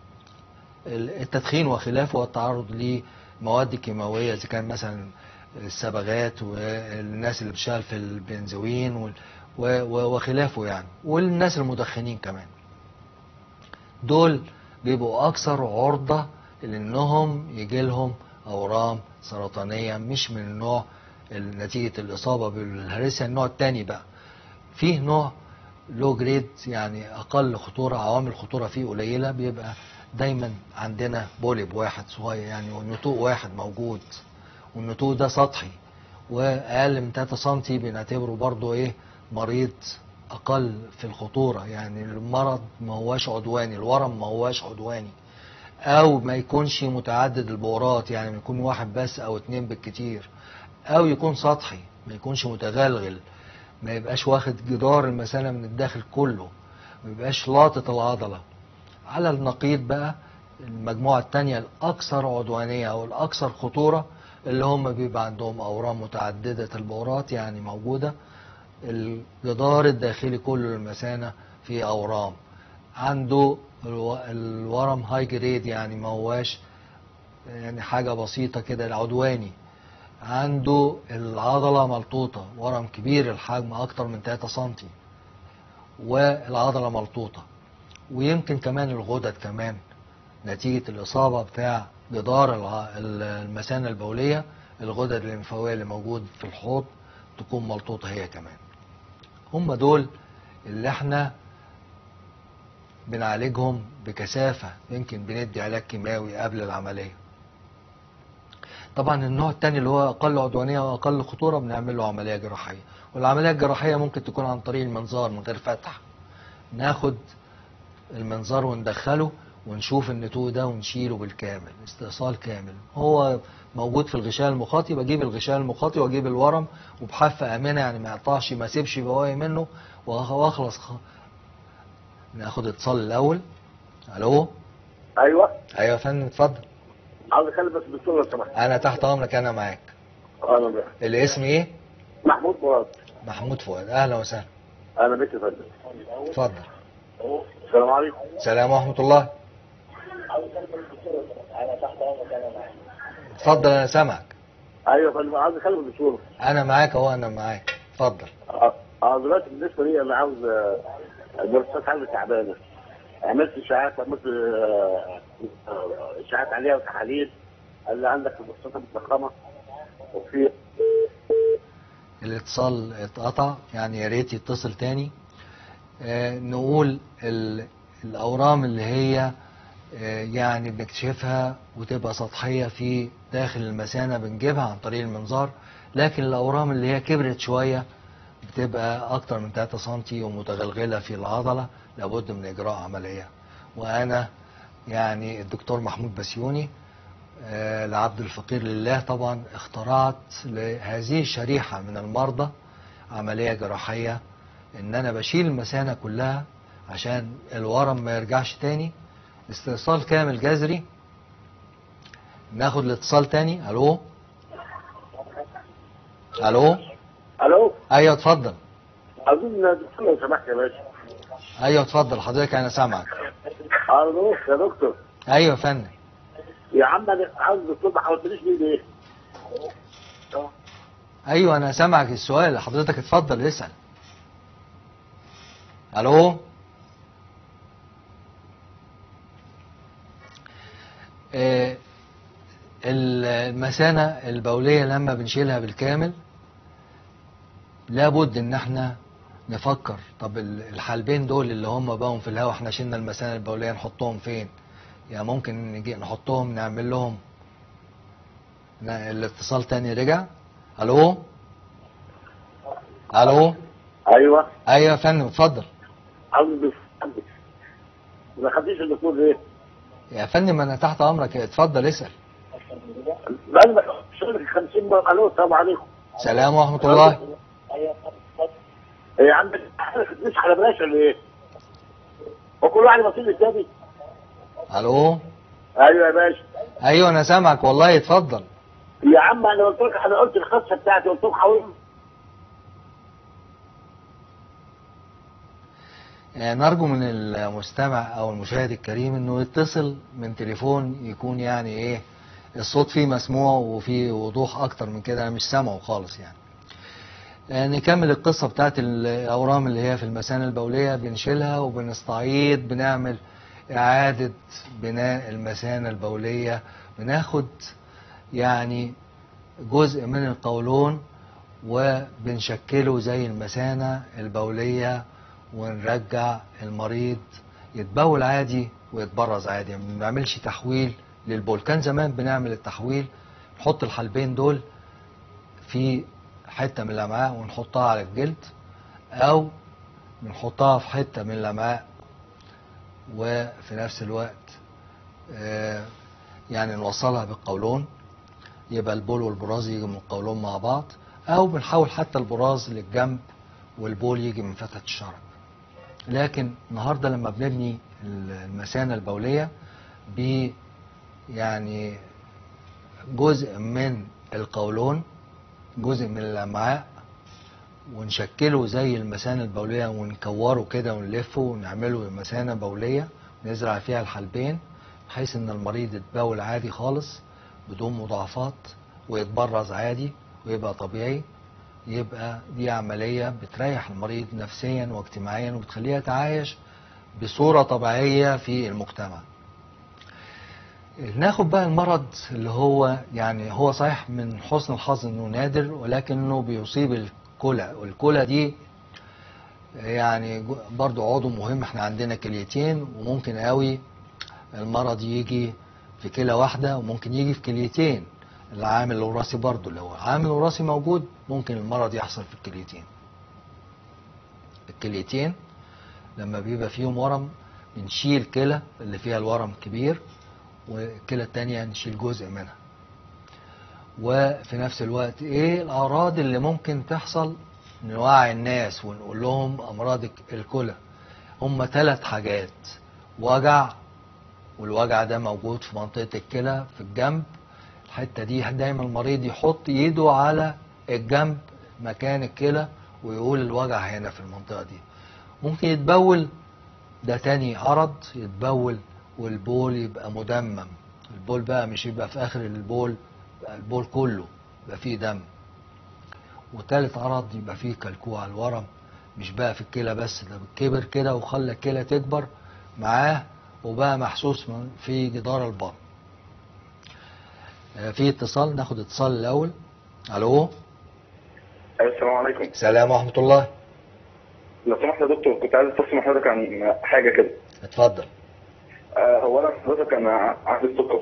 التدخين وخلافه والتعرض لمواد كيماويه اذا كان مثلا الصبغات والناس اللي بتشتغل في البنزوين وال- و- و- وخلافه يعني والناس المدخنين كمان دول بيبقوا اكثر عرضه لانهم يجي لهم اورام سرطانيه مش من النوع نتيجه الاصابه بالهرسيا النوع الثاني بقى فيه نوع لو جريد يعني اقل خطوره عوامل الخطوره فيه قليله بيبقى دايما عندنا بولب واحد صغير يعني والنتوء واحد موجود والنتوء ده سطحي واقل من 3 سم بنعتبره برضو ايه مريض اقل في الخطوره يعني المرض ما هواش عدواني الورم ما هواش عدواني او ما يكونش متعدد البورات يعني يكون واحد بس او اتنين بالكتير او يكون سطحي ما يكونش متغلغل ما يبقاش واخد جدار المثانه من الداخل كله ما يبقاش لاطط العضله على النقيض بقى المجموعه الثانيه الاكثر عدوانيه او الاكثر خطوره اللي هم بيبقى عندهم اورام متعدده البورات يعني موجوده الجدار الداخلي كله للمثانه فيه اورام عنده الو- الورم هاي جريد يعني ما هواش يعني حاجه بسيطه كده العدواني عنده العضله ملطوطه ورم كبير الحجم اكتر من 3 سم والعضله ملطوطه ويمكن كمان الغدد كمان نتيجه الاصابه بتاع جدار الع- المثانه البوليه الغدد الليمفاويه اللي موجود في الحوض تكون ملطوطه هي كمان هم دول اللي احنا بنعالجهم بكثافة يمكن بندي علاج كيماوي قبل العملية طبعا النوع التاني اللي هو أقل عدوانية وأقل خطورة بنعمل له عملية جراحية والعملية الجراحية ممكن تكون عن طريق المنظار من غير فتح ناخد المنظار وندخله ونشوف النتوء ده ونشيله بالكامل استئصال كامل هو موجود في الغشاء المخاطي بجيب الغشاء المخاطي واجيب الورم وبحافة آمنة يعني ما يقطعش ما اسيبش بواقي منه وأخ- واخلص خ- ناخد اتصال الاول الو ايوه ايوه يا فندم اتفضل عاوز اكلم بس الدكتور لو سمحت انا تحت امرك انا معاك اهلا بك الاسم ايه محمود مراد محمود فؤاد اهلا وسهلا انا بيت فندم اتفضل السلام عليكم السلام ورحمة الله اتفضل انا سامعك ايوه يا فندم عاوز اكلم الدكتور انا معاك اهو انا معاك اتفضل اه آه، دلوقتي بالنسبه لي انا عاوز آه، دراسات عندي تعبانه عملت اشاعات عملت آه، آه، اشاعات عليها وتحاليل قال لي عندك البروستاتا متضخمه وفي الاتصال اتقطع يعني يا ريت يتصل تاني آه نقول ال- الاورام اللي هي آه يعني بنكتشفها وتبقى سطحية في داخل المثانة بنجيبها عن طريق المنظار لكن الاورام اللي هي كبرت شوية بتبقى اكتر من 3 سنتي ومتغلغلة في العضلة لابد من اجراء عملية وانا يعني الدكتور محمود بسيوني آه، العبد الفقير لله طبعا اخترعت لهذه الشريحة من المرضى عملية جراحية ان انا بشيل المثانة كلها عشان الورم ما يرجعش تاني استئصال كامل جذري ناخد الاتصال تاني الو الو الو ايوه اتفضل عاوزين دكتور لو سمحت يا باشا ايوه اتفضل حضرتك انا سامعك الو يا دكتور ايوه يا فندم يا عم انا عاوز دكتور ما حاولتليش بيه ليه؟ ايوه انا سامعك السؤال حضرتك اتفضل اسال الو آه، المثانة البولية لما بنشيلها بالكامل لابد ان احنا نفكر طب ال- الحالبين دول اللي هم بقوا في الهواء احنا شلنا المثانة البولية نحطهم فين يعني ممكن نجي نحطهم نعمل لهم ن- الاتصال تاني رجع الو الو ايوه ايوه يا فندم اتفضل عاوز دكتور ما خدتيش الدكتور ليه؟ يا فندم انا تحت امرك اتفضل اسال بقى لنا شهر 50 مره الو السلام عليكم سلام ورحمه الله يا عم مش على بلاش ولا ايه؟ هو كل واحد بصير للتاني الو ايوه يا باشا ايوه انا سامعك والله اتفضل يا عم انا قلت لك انا قلت الخاصه بتاعتي قلت لك حاول آه، نرجو من المستمع او المشاهد الكريم انه يتصل من تليفون يكون يعني ايه الصوت فيه مسموع وفيه وضوح اكتر من كده انا مش سامعه خالص يعني آه، نكمل القصة بتاعت الأورام اللي هي في المثانة البولية بنشيلها وبنستعيد بنعمل إعادة بناء المثانة البولية بناخد يعني جزء من القولون وبنشكله زي المثانة البولية ونرجع المريض يتبول عادي ويتبرز عادي ما بنعملش تحويل للبول كان زمان بنعمل التحويل نحط الحلبين دول في حتة من الأمعاء ونحطها على الجلد أو بنحطها في حتة من الأمعاء وفي نفس الوقت آه، يعني نوصلها بالقولون يبقى البول والبراز يجي من القولون مع بعض أو بنحول حتى البراز للجنب والبول يجي من فتحة الشرج لكن النهارده لما بنبني المثانة البولية ب يعني جزء من القولون جزء من الأمعاء ونشكله زي المثانة البولية ونكوره كده ونلفه ونعمله مثانة بولية نزرع فيها الحلبين بحيث ان المريض يتبول عادي خالص بدون مضاعفات ويتبرز عادي ويبقى طبيعي يبقى دي عملية بتريح المريض نفسيا واجتماعيا وبتخليه يتعايش بصورة طبيعية في المجتمع ناخد بقى المرض اللي هو يعني هو صحيح من حسن الحظ انه نادر ولكنه بيصيب الكلى والكلى دي يعني جو- برضو عضو مهم احنا عندنا كليتين وممكن قوي المرض يجي في كلى واحدة وممكن يجي في كليتين العامل الوراثي برضو لو العامل الوراثي موجود ممكن المرض يحصل في الكليتين الكليتين لما بيبقى فيهم ورم بنشيل كلى اللي فيها الورم كبير والكلى التانية نشيل جزء منها وفي نفس الوقت ايه الاعراض اللي ممكن تحصل نوعي الناس ونقول لهم امراض الكلى هم ثلاث حاجات وجع والوجع ده موجود في منطقة الكلى في الجنب الحتة دي دايما المريض يحط ايده على الجنب مكان الكلى ويقول الوجع هنا في المنطقة دي ممكن يتبول ده تاني عرض يتبول والبول يبقى مدمم البول بقى مش يبقى في اخر البول بقى البول كله يبقى فيه دم وتالت عرض يبقى فيه كلكوع الورم مش بقى في الكلى بس ده كبر كده وخلى الكلى تكبر معاه وبقى محسوس من- في جدار البطن آه، في اتصال ناخد اتصال الاول الو السلام عليكم السلام ورحمه الله لو سمحت يا دكتور كنت عايز استفسر من حضرتك عن حاجه كده اتفضل آه، اولا حضرتك انا عندي السكر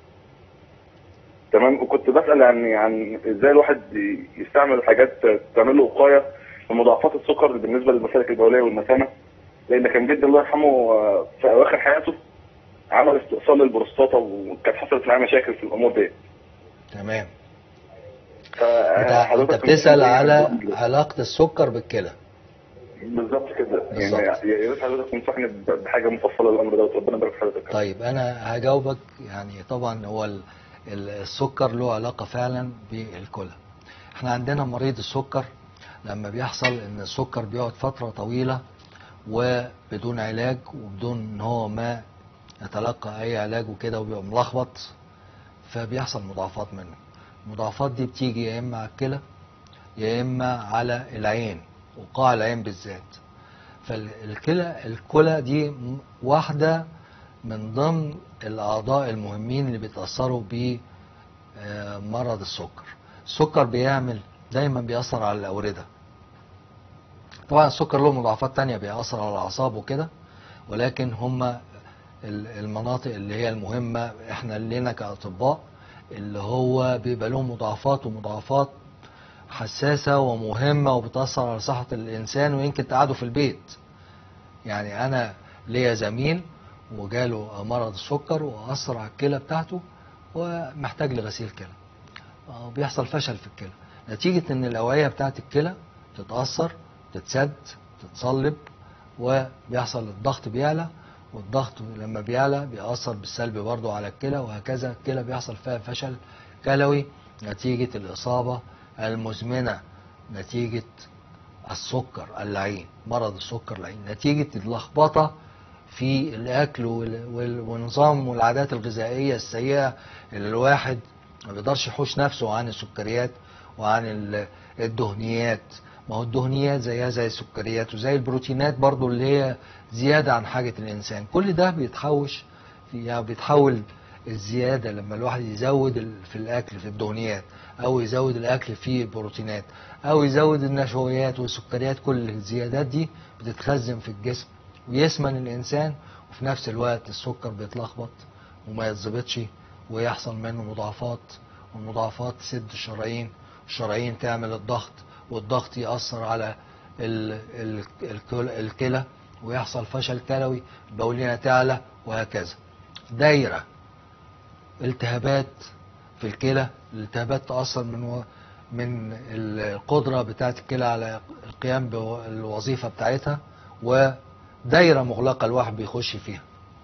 تمام وكنت بسال عن عن ازاي الواحد ي- يستعمل حاجات تعمل له وقايه من مضاعفات السكر بالنسبه للمسالك البوليه والمثانه لان كان جدي الله يرحمه آه، في اواخر حياته عمل استئصال للبروستاتا وكانت حصلت معاه مشاكل في الامور دي تمام ف- انت حضرتك انت كنت بتسال إيه على بالظبط؟ علاقه السكر بالكلى بالظبط كده يعني بالظبط. يا ريت حضرتك تنصحني بحاجه مفصله للامر ده ربنا يبارك في حضرتك طيب انا هجاوبك يعني طبعا هو ال- ال- السكر له علاقه فعلا بالكلى احنا عندنا مريض السكر لما بيحصل ان السكر بيقعد فتره طويله وبدون علاج وبدون ان هو ما يتلقى اي علاج وكده وبيبقى ملخبط فبيحصل مضاعفات منه المضاعفات دي بتيجي يا اما على الكلى يا اما على العين وقاع العين بالذات فالكلى الكلى دي م- واحده من ضمن الاعضاء المهمين اللي بيتاثروا بمرض السكر السكر بيعمل دايما بيأثر على الأوردة طبعا السكر له مضاعفات تانية بيأثر على الأعصاب وكده ولكن هما ال- المناطق اللي هي المهمة احنا لنا كأطباء اللي هو بيبقى لهم مضاعفات ومضاعفات حساسة ومهمة وبتأثر على صحة الإنسان ويمكن تقعده في البيت يعني أنا ليا زميل وجاله مرض السكر وأثر على الكلى بتاعته ومحتاج لغسيل كلى آه، بيحصل فشل في الكلى نتيجة ان الاوعية بتاعت الكلى تتأثر تتسد تتصلب وبيحصل الضغط بيعلى والضغط لما بيعلى بيأثر بالسلب برضه على الكلى وهكذا الكلى بيحصل فيها فشل كلوي نتيجة الإصابة المزمنة نتيجة السكر اللعين مرض السكر اللعين نتيجة اللخبطة في الأكل وال- وال- والنظام والعادات الغذائية السيئة اللي الواحد ما بيقدرش يحوش نفسه عن السكريات وعن ال- الدهنيات ما هو الدهنيات زيها زي السكريات وزي البروتينات برضو اللي هي زيادة عن حاجة الإنسان كل ده بيتحوش في يعني بيتحول الزيادة لما الواحد يزود ال- في الأكل في الدهنيات أو يزود الأكل في البروتينات أو يزود النشويات والسكريات كل الزيادات دي بتتخزن في الجسم ويسمن الإنسان وفي نفس الوقت السكر بيتلخبط وما يتظبطش ويحصل منه مضاعفات والمضاعفات تسد الشرايين الشرايين تعمل الضغط والضغط يأثر على ال- ال- الكل- الكلى ويحصل فشل كلوي البولينة تعلى وهكذا دايرة التهابات في الكلى الالتهابات تأثر من و... من القدرة بتاعت الكلى على القيام بالوظيفة بتاعتها ودايرة مغلقة الواحد بيخش فيها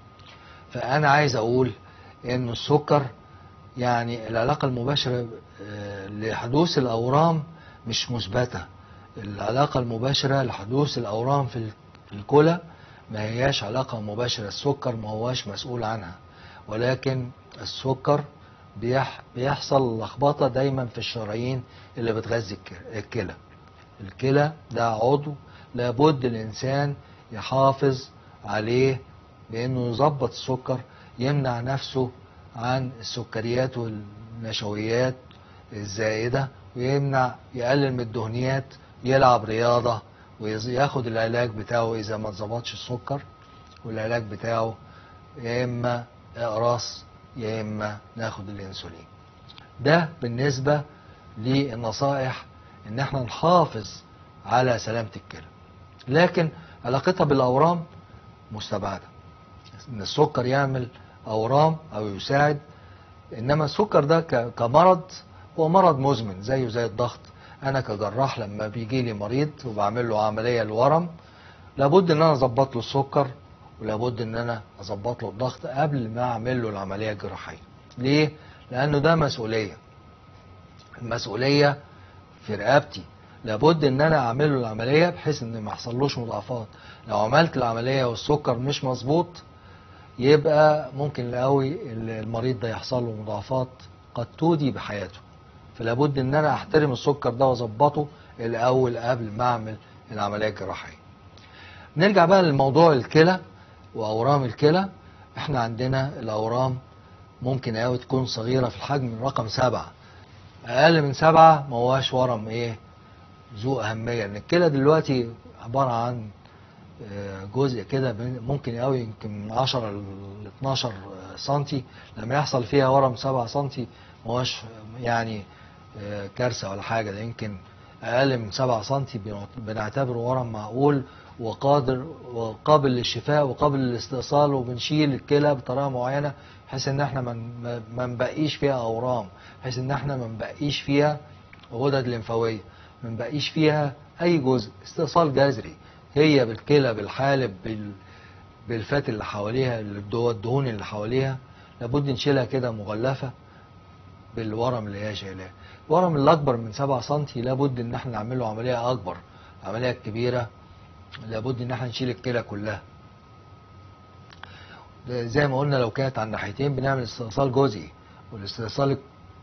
فأنا عايز أقول إن السكر يعني العلاقة المباشرة آه، لحدوث الأورام مش مثبتة العلاقة المباشرة لحدوث الأورام في ال- في الكلى ما هياش علاقة مباشرة السكر ما هواش مسؤول عنها ولكن السكر بيح بيحصل لخبطة دايما في الشرايين اللي بتغذي الك- الكلى الكلى ده عضو لابد الإنسان يحافظ عليه بأنه يظبط السكر يمنع نفسه عن السكريات والنشويات الزائدة ويمنع يقلل من الدهنيات يلعب رياضة وياخد العلاج بتاعه إذا ما اتظبطش السكر والعلاج بتاعه يا إما إقراص يا إما ناخد الأنسولين ده بالنسبة للنصائح إن احنا نحافظ على سلامة الكلى لكن علاقتها بالأورام مستبعدة ان السكر يعمل اورام او يساعد انما السكر ده ك- كمرض هو مرض مزمن زيه زي الضغط انا كجراح لما بيجي لي مريض وبعمل له عمليه لورم لابد ان انا اظبط له السكر ولابد ان انا اظبط له الضغط قبل ما اعمل له العمليه الجراحيه ليه لانه ده مسؤوليه المسؤوليه في رقبتي لابد ان انا اعمل له العمليه بحيث ان ما يحصلوش مضاعفات لو عملت العمليه والسكر مش مظبوط يبقى ممكن قوي المريض ده يحصل له مضاعفات قد تودي بحياته فلا بد ان انا احترم السكر ده واظبطه الاول قبل ما اعمل العمليه الجراحيه نرجع بقى لموضوع الكلى واورام الكلى احنا عندنا الاورام ممكن قوي تكون صغيره في الحجم رقم سبعة اقل من سبعة ما هواش ورم ايه ذو اهميه ان الكلى دلوقتي عباره عن آه، جزء كده بين- ممكن قوي يمكن من 10 ل 12 سنتي لما يحصل فيها ورم 7 سنتي ما هوش يعني آه، كارثه ولا حاجه ده يمكن اقل من 7 سنتي بنعت- بنعتبره ورم معقول وقادر وقابل للشفاء وقابل للاستئصال وبنشيل الكلى بطريقه معينه بحيث ان احنا ما ما- ما نبقيش فيها اورام بحيث ان احنا ما نبقيش فيها غدد لمفاويه ما نبقيش فيها اي جزء استئصال جذري هي بالكلى بالحالب بال بالفات اللي حواليها الدو- الدهون اللي حواليها لابد نشيلها كده مغلفه بالورم اللي هي شايلاه الورم اللي اكبر من 7 سم لابد ان احنا نعمل له عمليه اكبر عمليه كبيره لابد ان احنا نشيل الكلى كلها ده زي ما قلنا لو كانت على الناحيتين بنعمل استئصال جزئي والاستئصال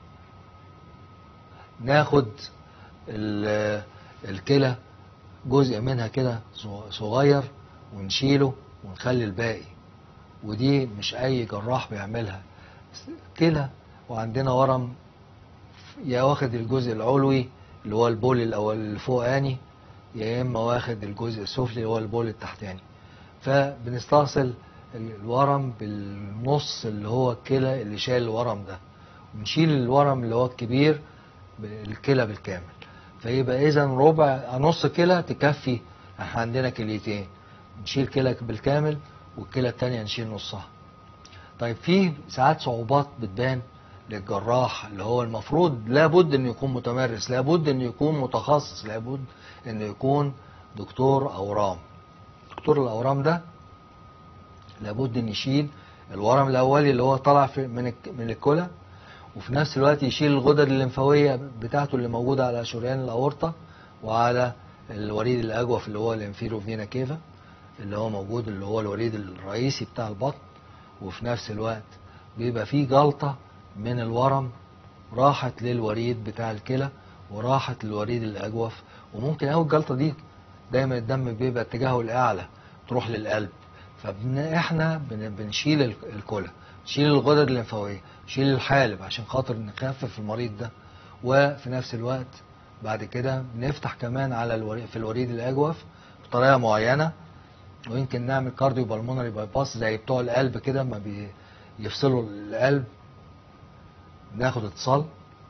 ناخد ال- الكلى جزء منها كده صغير ونشيله ونخلي الباقي ودي مش اي جراح بيعملها كلى وعندنا ورم يا واخد الجزء العلوي اللي هو البول الاول الفوقاني يا اما واخد الجزء السفلي اللي هو البول التحتاني فبنستأصل الورم بالنص اللي هو الكلى اللي شايل الورم ده ونشيل الورم اللي هو الكبير بالكلى بالكامل فيبقى اذا ربع نص كلى تكفي احنا عندنا كليتين نشيل كلى بالكامل والكلى التانية نشيل نصها طيب في ساعات صعوبات بتبان للجراح اللي هو المفروض لابد انه يكون متمرس لابد انه يكون متخصص لابد انه يكون دكتور اورام دكتور الاورام ده لابد ان يشيل الورم الاولي اللي هو طالع في من الك- من الكلى وفي نفس الوقت يشيل الغدد الليمفاويه بتاعته اللي موجوده على شريان الاورطه وعلى الوريد الاجوف اللي هو الانفيرو فينا كيفا اللي هو موجود اللي هو الوريد الرئيسي بتاع البطن وفي نفس الوقت بيبقى فيه جلطه من الورم راحت للوريد بتاع الكلى وراحت للوريد الاجوف وممكن قوي الجلطه دي دايما الدم بيبقى اتجاهه الاعلى تروح للقلب فاحنا بنشيل ال- الكلى نشيل الغدد الليمفاويه نشيل الحالب عشان خاطر نخفف المريض ده وفي نفس الوقت بعد كده بنفتح كمان على الوريد في الوريد الاجوف بطريقه معينه ويمكن نعمل كارديو بالمونري باي باس زي بتوع القلب كده ما بيفصلوا القلب ناخد اتصال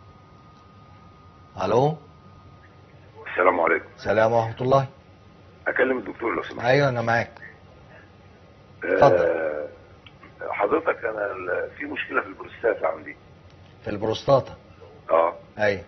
الو السلام عليكم سلام ورحمه الله اكلم الدكتور لو سمحت ايوه انا معاك اتفضل. آه، حضرتك انا ال- في مشكله في البروستاتا عندي في البروستاتا اه ايوه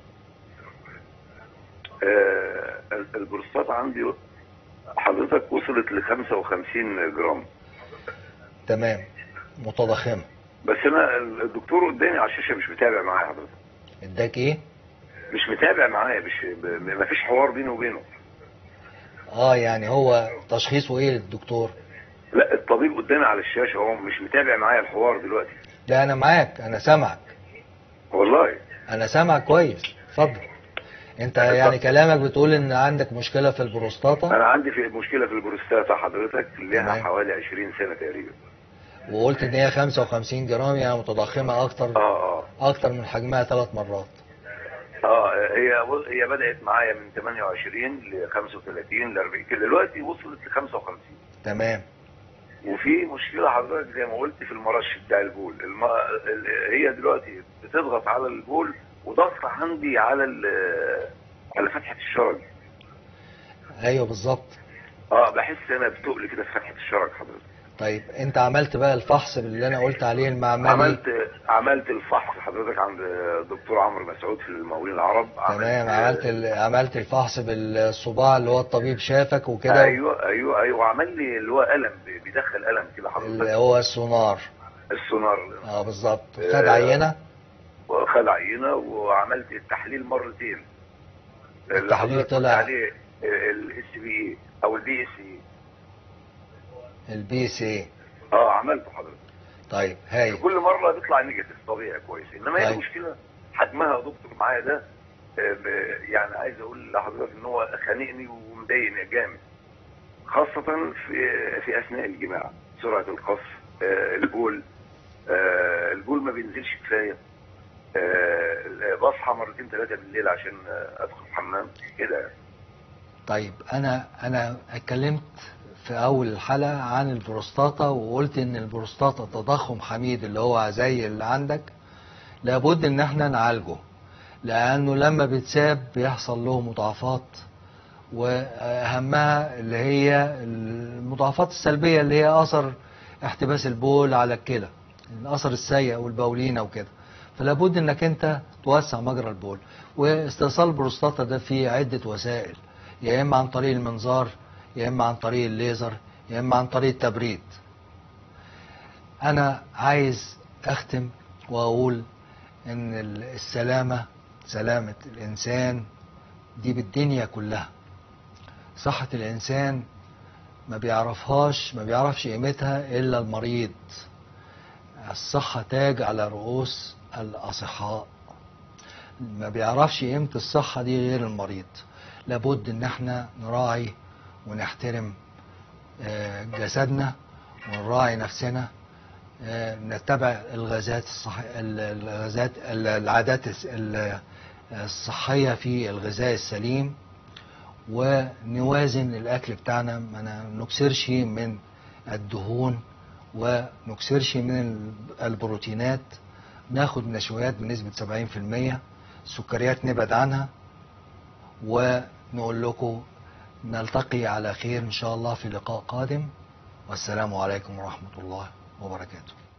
آه، ال- البروستاتا عندي حضرتك وصلت ل 55 جرام تمام متضخمه بس انا الدكتور قدامي على الشاشه مش متابع معايا حضرتك اداك ايه مش متابع معايا مش ما فيش حوار بيني وبينه اه يعني هو تشخيصه ايه للدكتور لا الطبيب قدامي على الشاشه هو مش متابع معايا الحوار دلوقتي لا انا معاك انا سامعك والله انا سامعك كويس اتفضل انت يعني كلامك بتقول ان عندك مشكله في البروستاتا انا عندي في مشكله في البروستاتا حضرتك لها تمام. حوالي 20 سنه تقريبا وقلت ان هي 55 جرام يعني متضخمه اكتر اه اه اكتر من حجمها ثلاث مرات اه هي هي بدات معايا من 28 ل 35 ل 40 كده دلوقتي وصلت ل 55 تمام وفي مشكله حضرتك زي ما قلت في المرش بتاع البول الم... ال- هي دلوقتي بتضغط على البول وضغط عندي على ال... على فتحه الشرج ايوه بالظبط اه بحس انا بتقل كده في فتحه الشرج حضرتك طيب انت عملت بقى الفحص اللي انا قلت عليه المعملي عملت عملت الفحص حضرتك عند الدكتور عمرو مسعود في المقاولين العرب تمام عملت ال... عملت الفحص بالصباع اللي هو الطبيب شافك وكده ايوه ايوه ايوه عمل لي اللي هو قلم بيدخل قلم كده اللي حضرتك هو السونار السونار اه بالظبط خد آه. عينه وخد عينه وعملت التحليل مرتين اللي التحليل حضرتك طلع- عليه الاس بي اي او البي اس اي البي سي اه عملته حضرتك طيب هاي كل مره بيطلع نيجاتيف طبيعي كويس انما هي طيب. المشكله حجمها يا دكتور معايا ده آه، ب- يعني عايز اقول لحضرتك ان هو خانقني ومضايقني جامد خاصه في في اثناء الجماع سرعه القص آه، البول آه، البول ما بينزلش كفايه آه، بصحى مرتين ثلاثه بالليل عشان آه، ادخل الحمام كده يعني. طيب انا انا اتكلمت في اول الحلقه عن البروستاتا وقلت ان البروستاتا تضخم حميد اللي هو زي اللي عندك لابد ان احنا نعالجه لانه لما بيتساب بيحصل له مضاعفات واهمها اللي هي المضاعفات السلبيه اللي هي اثر احتباس البول على الكلى الاثر السيء والبولينه وكده فلابد انك انت توسع مجرى البول واستئصال البروستاتا ده فيه عده وسائل يا اما عن طريق المنظار يا اما عن طريق الليزر يا اما عن طريق التبريد انا عايز اختم واقول ان السلامه سلامه الانسان دي بالدنيا كلها صحه الانسان ما بيعرفهاش ما بيعرفش قيمتها الا المريض الصحه تاج على رؤوس الاصحاء ما بيعرفش قيمه الصحه دي غير المريض لابد ان احنا نراعي ونحترم آه، جسدنا ونراعي نفسنا آه، نتبع الغازات الصح... ال- الغازات ال- العادات الس- ال- الصحية في الغذاء السليم ونوازن الأكل بتاعنا ما ن- نكسرش من الدهون ونكسرش من ال- البروتينات ناخد نشويات بنسبة 70% السكريات نبعد عنها ونقول لكم نلتقي على خير إن شاء الله في لقاء قادم والسلام عليكم ورحمة الله وبركاته